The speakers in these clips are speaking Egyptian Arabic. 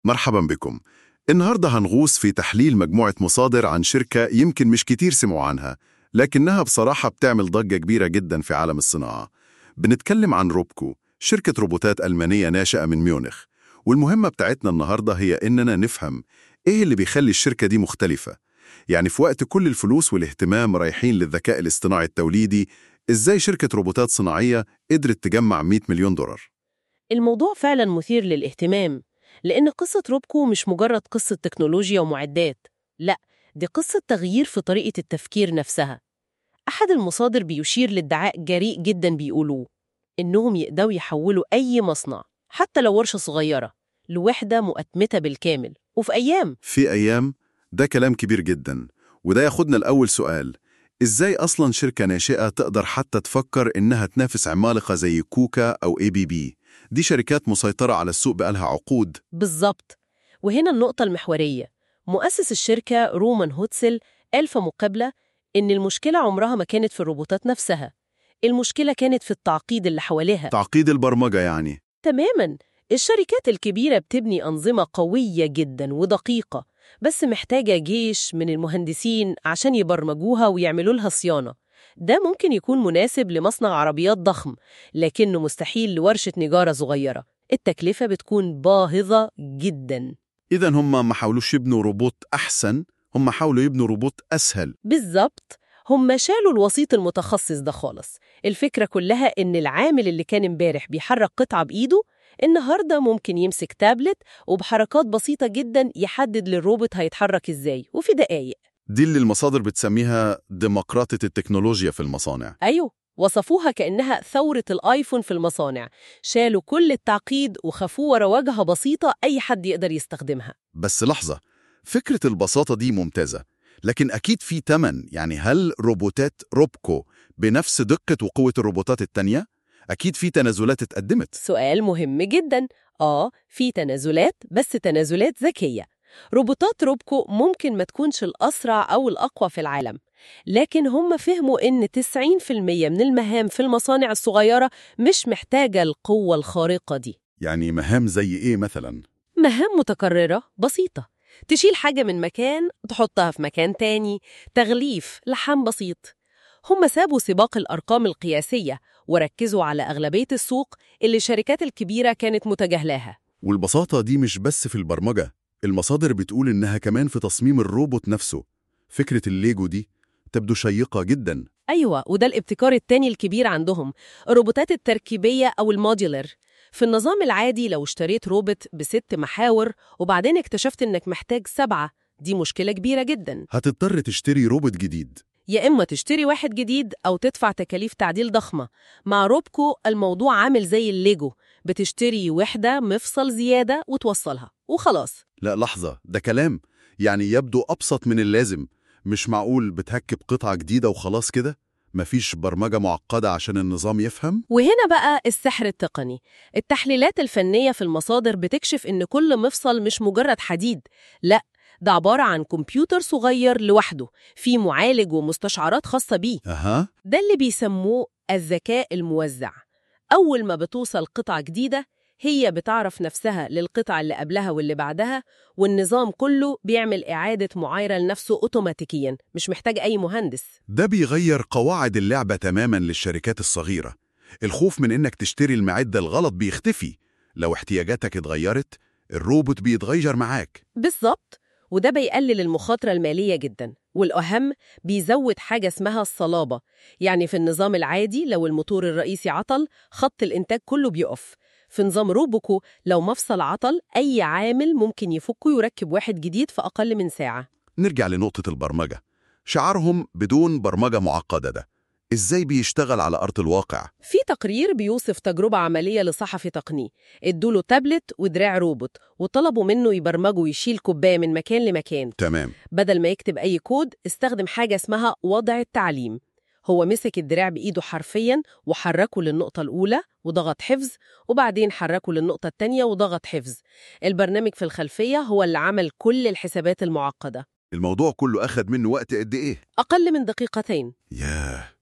مرحبا بكم النهاردة هنغوص في تحليل مجموعة مصادر عن شركة يمكن مش كتير سمعوا عنها لكنها بصراحة بتعمل ضجة كبيرة جدا في عالم الصناعة بنتكلم عن روبكو شركة روبوتات ألمانية ناشئة من ميونخ والمهمة بتاعتنا النهاردة هي إننا نفهم إيه اللي بيخلي الشركة دي مختلفة يعني في وقت كل الفلوس والاهتمام رايحين للذكاء الاصطناعي التوليدي إزاي شركة روبوتات صناعية قدرت تجمع 100 مليون دولار الموضوع فعلا مثير للاهتمام لأن قصة روبكو مش مجرد قصة تكنولوجيا ومعدات لا دي قصة تغيير في طريقة التفكير نفسها أحد المصادر بيشير لادعاء جريء جدا بيقولوه إنهم يقدروا يحولوا أي مصنع حتى لو ورشة صغيرة لوحدة مؤتمتة بالكامل وفي أيام في أيام ده كلام كبير جدا وده ياخدنا الأول سؤال إزاي أصلا شركة ناشئة تقدر حتى تفكر إنها تنافس عمالقة زي كوكا أو اي بي بي دي شركات مسيطرة على السوق بقالها عقود بالظبط وهنا النقطة المحورية مؤسس الشركة رومان هوتسل قال في مقابلة إن المشكلة عمرها ما كانت في الروبوتات نفسها المشكلة كانت في التعقيد اللي حواليها تعقيد البرمجة يعني تماما الشركات الكبيرة بتبني أنظمة قوية جدا ودقيقة بس محتاجة جيش من المهندسين عشان يبرمجوها ويعملوا لها صيانة ده ممكن يكون مناسب لمصنع عربيات ضخم لكنه مستحيل لورشة نجارة صغيرة التكلفة بتكون باهظة جدا إذا هم ما حاولوش يبنوا روبوت أحسن هم حاولوا يبنوا روبوت أسهل بالظبط هم شالوا الوسيط المتخصص ده خالص الفكرة كلها إن العامل اللي كان امبارح بيحرك قطعة بإيده النهاردة ممكن يمسك تابلت وبحركات بسيطة جدا يحدد للروبوت هيتحرك إزاي وفي دقايق دي اللي المصادر بتسميها ديمقراطية التكنولوجيا في المصانع أيوه وصفوها كأنها ثورة الآيفون في المصانع شالوا كل التعقيد وخفوه ورا واجهة بسيطة أي حد يقدر يستخدمها بس لحظة فكرة البساطة دي ممتازة لكن أكيد في تمن يعني هل روبوتات روبكو بنفس دقة وقوة الروبوتات التانية؟ أكيد في تنازلات اتقدمت سؤال مهم جدا آه في تنازلات بس تنازلات ذكية روبوتات روبكو ممكن ما تكونش الأسرع أو الأقوى في العالم لكن هم فهموا إن 90% من المهام في المصانع الصغيرة مش محتاجة القوة الخارقة دي يعني مهام زي إيه مثلا؟ مهام متكررة بسيطة تشيل حاجة من مكان تحطها في مكان تاني تغليف لحام بسيط هم سابوا سباق الأرقام القياسية وركزوا على أغلبية السوق اللي الشركات الكبيرة كانت متجاهلاها والبساطة دي مش بس في البرمجة المصادر بتقول إنها كمان في تصميم الروبوت نفسه فكرة الليجو دي تبدو شيقة جدا أيوة وده الابتكار التاني الكبير عندهم الروبوتات التركيبية أو الموديولر في النظام العادي لو اشتريت روبوت بست محاور وبعدين اكتشفت إنك محتاج سبعة دي مشكلة كبيرة جدا هتضطر تشتري روبوت جديد يا إما تشتري واحد جديد أو تدفع تكاليف تعديل ضخمة مع روبكو الموضوع عامل زي الليجو بتشتري وحدة مفصل زيادة وتوصلها وخلاص لا لحظة ده كلام يعني يبدو أبسط من اللازم مش معقول بتهكب قطعة جديدة وخلاص كده مفيش برمجة معقدة عشان النظام يفهم وهنا بقى السحر التقني التحليلات الفنية في المصادر بتكشف إن كل مفصل مش مجرد حديد لا ده عبارة عن كمبيوتر صغير لوحده فيه معالج ومستشعرات خاصة بيه أها ده اللي بيسموه الذكاء الموزع أول ما بتوصل قطعة جديدة هي بتعرف نفسها للقطعة اللي قبلها واللي بعدها والنظام كله بيعمل إعادة معايرة لنفسه أوتوماتيكيا مش محتاج أي مهندس ده بيغير قواعد اللعبة تماما للشركات الصغيرة الخوف من إنك تشتري المعدة الغلط بيختفي لو احتياجاتك اتغيرت الروبوت بيتغير معاك بالظبط وده بيقلل المخاطرة المالية جدا والأهم بيزود حاجة اسمها الصلابة يعني في النظام العادي لو الموتور الرئيسي عطل خط الإنتاج كله بيقف في نظام روبوكو لو مفصل عطل أي عامل ممكن يفكه ويركب واحد جديد في أقل من ساعة نرجع لنقطة البرمجة شعارهم بدون برمجة معقدة ده إزاي بيشتغل على أرض الواقع؟ في تقرير بيوصف تجربة عملية لصحفي تقني ادوله تابلت ودراع روبوت وطلبوا منه يبرمجه ويشيل كوباية من مكان لمكان تمام بدل ما يكتب أي كود استخدم حاجة اسمها وضع التعليم هو مسك الدراع بإيده حرفيا وحركه للنقطة الأولى وضغط حفظ وبعدين حركه للنقطة التانية وضغط حفظ البرنامج في الخلفية هو اللي عمل كل الحسابات المعقدة الموضوع كله أخد منه وقت قد إيه؟ أقل من دقيقتين ياه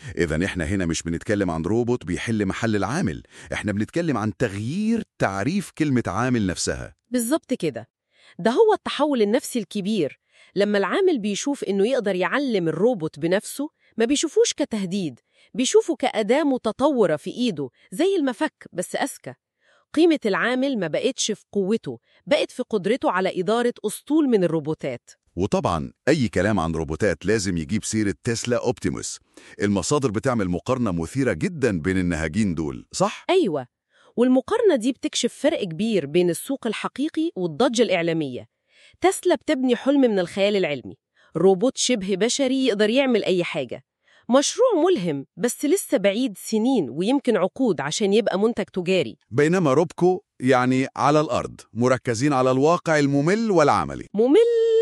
إذا إحنا هنا مش بنتكلم عن روبوت بيحل محل العامل إحنا بنتكلم عن تغيير تعريف كلمة عامل نفسها بالظبط كده ده هو التحول النفسي الكبير لما العامل بيشوف إنه يقدر يعلم الروبوت بنفسه ما بيشوفوش كتهديد بيشوفه كأداة متطورة في إيده زي المفك بس أذكى قيمة العامل ما بقتش في قوته بقت في قدرته على إدارة أسطول من الروبوتات وطبعا أي كلام عن روبوتات لازم يجيب سيرة تسلا أوبتيموس المصادر بتعمل مقارنة مثيرة جدا بين النهاجين دول صح؟ أيوة والمقارنة دي بتكشف فرق كبير بين السوق الحقيقي والضجة الإعلامية تسلا بتبني حلم من الخيال العلمي روبوت شبه بشري يقدر يعمل أي حاجة مشروع ملهم بس لسه بعيد سنين ويمكن عقود عشان يبقى منتج تجاري بينما روبكو يعني على الأرض مركزين على الواقع الممل والعملي ممل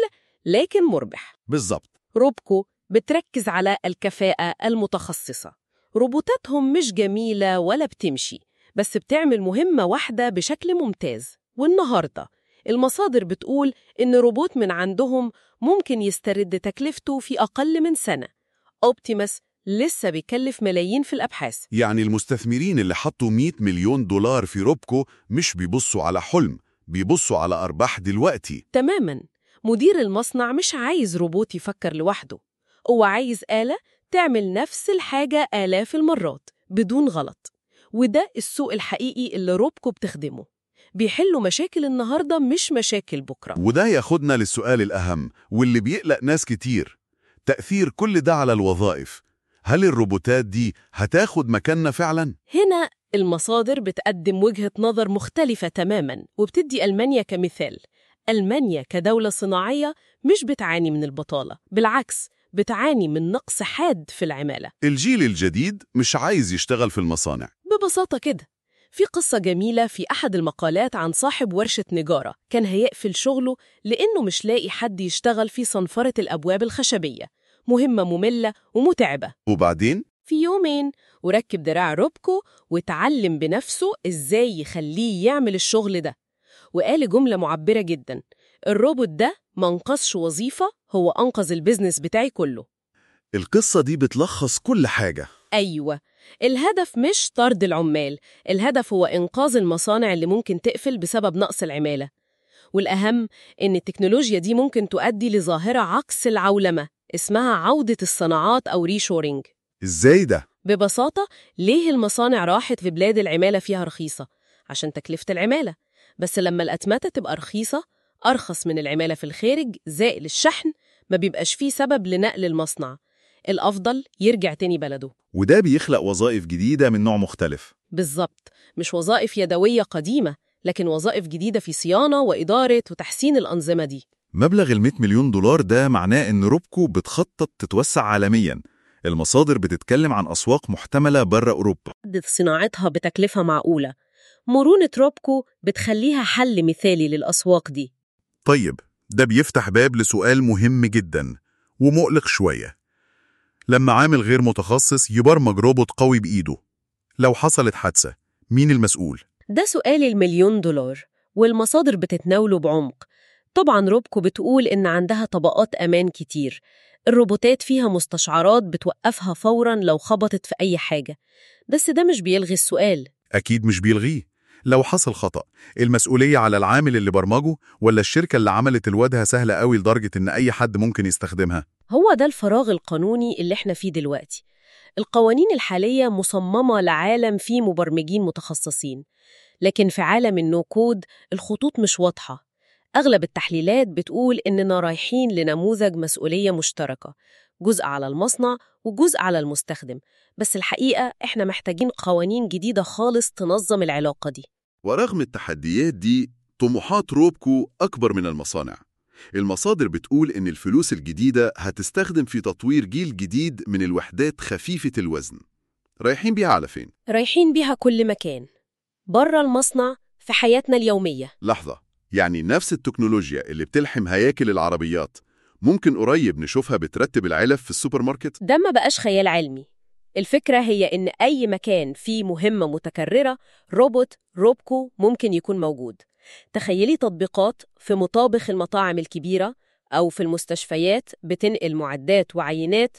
لكن مربح بالظبط روبكو بتركز على الكفاءة المتخصصة روبوتاتهم مش جميلة ولا بتمشي بس بتعمل مهمة واحدة بشكل ممتاز والنهاردة المصادر بتقول إن روبوت من عندهم ممكن يسترد تكلفته في أقل من سنة أوبتيمس لسه بيكلف ملايين في الأبحاث يعني المستثمرين اللي حطوا 100 مليون دولار في روبكو مش بيبصوا على حلم بيبصوا على أرباح دلوقتي تماما مدير المصنع مش عايز روبوت يفكر لوحده هو عايز آلة تعمل نفس الحاجة آلاف المرات بدون غلط وده السوق الحقيقي اللي روبكو بتخدمه بيحلوا مشاكل النهاردة مش مشاكل بكرة وده ياخدنا للسؤال الأهم واللي بيقلق ناس كتير تأثير كل ده على الوظائف هل الروبوتات دي هتاخد مكاننا فعلا؟ هنا المصادر بتقدم وجهة نظر مختلفة تماما وبتدي ألمانيا كمثال ألمانيا كدولة صناعية مش بتعاني من البطالة بالعكس بتعاني من نقص حاد في العمالة الجيل الجديد مش عايز يشتغل في المصانع ببساطة كده في قصة جميلة في أحد المقالات عن صاحب ورشة نجارة كان هيقفل شغله لأنه مش لاقي حد يشتغل في صنفرة الأبواب الخشبية مهمة مملة ومتعبة وبعدين في يومين وركب دراع روبكو وتعلم بنفسه إزاي يخليه يعمل الشغل ده وقال جملة معبرة جدا الروبوت ده ما انقذش وظيفة هو أنقذ البيزنس بتاعي كله القصة دي بتلخص كل حاجة أيوة الهدف مش طرد العمال الهدف هو إنقاذ المصانع اللي ممكن تقفل بسبب نقص العمالة والأهم إن التكنولوجيا دي ممكن تؤدي لظاهرة عكس العولمة اسمها عودة الصناعات أو ريشورينج إزاي ده؟ ببساطة ليه المصانع راحت في بلاد العمالة فيها رخيصة؟ عشان تكلفة العمالة بس لما الأتمتة تبقى رخيصة أرخص من العمالة في الخارج زائل الشحن ما بيبقاش فيه سبب لنقل المصنع الأفضل يرجع تاني بلده وده بيخلق وظائف جديدة من نوع مختلف بالظبط مش وظائف يدوية قديمة لكن وظائف جديدة في صيانة وإدارة وتحسين الأنظمة دي مبلغ ال 100 مليون دولار ده معناه إن روبكو بتخطط تتوسع عالميا المصادر بتتكلم عن أسواق محتملة بره أوروبا تحدد صناعتها بتكلفة معقولة مرونة روبكو بتخليها حل مثالي للأسواق دي طيب ده بيفتح باب لسؤال مهم جدا ومقلق شوية لما عامل غير متخصص يبرمج روبوت قوي بإيده لو حصلت حادثة مين المسؤول؟ ده سؤال المليون دولار والمصادر بتتناوله بعمق طبعا روبكو بتقول إن عندها طبقات أمان كتير الروبوتات فيها مستشعرات بتوقفها فورا لو خبطت في أي حاجة بس ده مش بيلغي السؤال أكيد مش بيلغيه لو حصل خطأ المسؤولية على العامل اللي برمجه ولا الشركة اللي عملت الواجهة سهلة قوي لدرجة إن أي حد ممكن يستخدمها هو ده الفراغ القانوني اللي احنا فيه دلوقتي القوانين الحالية مصممة لعالم فيه مبرمجين متخصصين لكن في عالم النو-كود الخطوط مش واضحة أغلب التحليلات بتقول إننا رايحين لنموذج مسؤولية مشتركة جزء على المصنع وجزء على المستخدم بس الحقيقة إحنا محتاجين قوانين جديدة خالص تنظم العلاقة دي ورغم التحديات دي طموحات روبكو أكبر من المصانع المصادر بتقول إن الفلوس الجديدة هتستخدم في تطوير جيل جديد من الوحدات خفيفة الوزن رايحين بيها على فين؟ رايحين بيها كل مكان بره المصنع في حياتنا اليومية لحظة يعني نفس التكنولوجيا اللي بتلحم هياكل العربيات ممكن قريب نشوفها بترتب العلب في السوبر ماركت؟ ده ما بقاش خيال علمي الفكرة هي إن أي مكان فيه مهمة متكررة روبوت روبكو ممكن يكون موجود تخيلي تطبيقات في مطابخ المطاعم الكبيرة أو في المستشفيات بتنقل معدات وعينات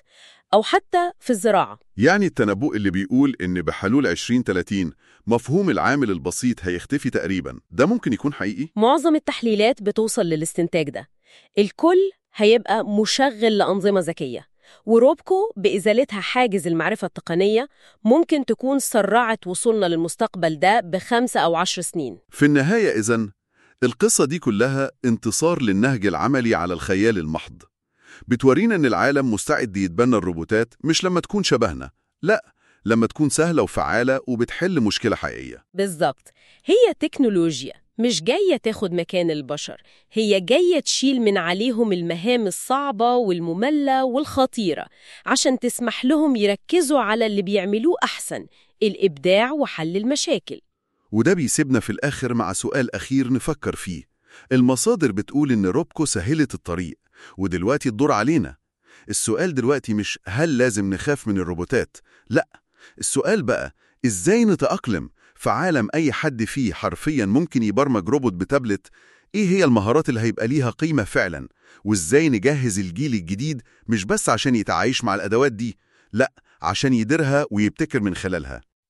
أو حتى في الزراعة يعني التنبؤ اللي بيقول إن بحلول 2030 مفهوم العامل البسيط هيختفي تقريبا ده ممكن يكون حقيقي؟ معظم التحليلات بتوصل للاستنتاج ده الكل هيبقى مشغل لأنظمة ذكية وروبكو بإزالتها حاجز المعرفة التقنية ممكن تكون سرعت وصولنا للمستقبل ده بخمسة أو عشر سنين في النهاية إذن القصة دي كلها انتصار للنهج العملي على الخيال المحض بتورينا إن العالم مستعد يتبنى الروبوتات مش لما تكون شبهنا لا لما تكون سهلة وفعالة وبتحل مشكلة حقيقية بالظبط هي تكنولوجيا مش جاية تاخد مكان البشر هي جاية تشيل من عليهم المهام الصعبة والمملة والخطيرة عشان تسمح لهم يركزوا على اللي بيعملوه أحسن الإبداع وحل المشاكل وده بيسيبنا في الآخر مع سؤال أخير نفكر فيه المصادر بتقول إن روبكو سهلت الطريق ودلوقتي الدور علينا السؤال دلوقتي مش هل لازم نخاف من الروبوتات لا السؤال بقى إزاي نتأقلم في عالم أي حد فيه حرفيا ممكن يبرمج روبوت بتابلت إيه هي المهارات اللي هيبقى ليها قيمة فعلا وإزاي نجهز الجيل الجديد مش بس عشان يتعايش مع الأدوات دي لا عشان يديرها ويبتكر من خلالها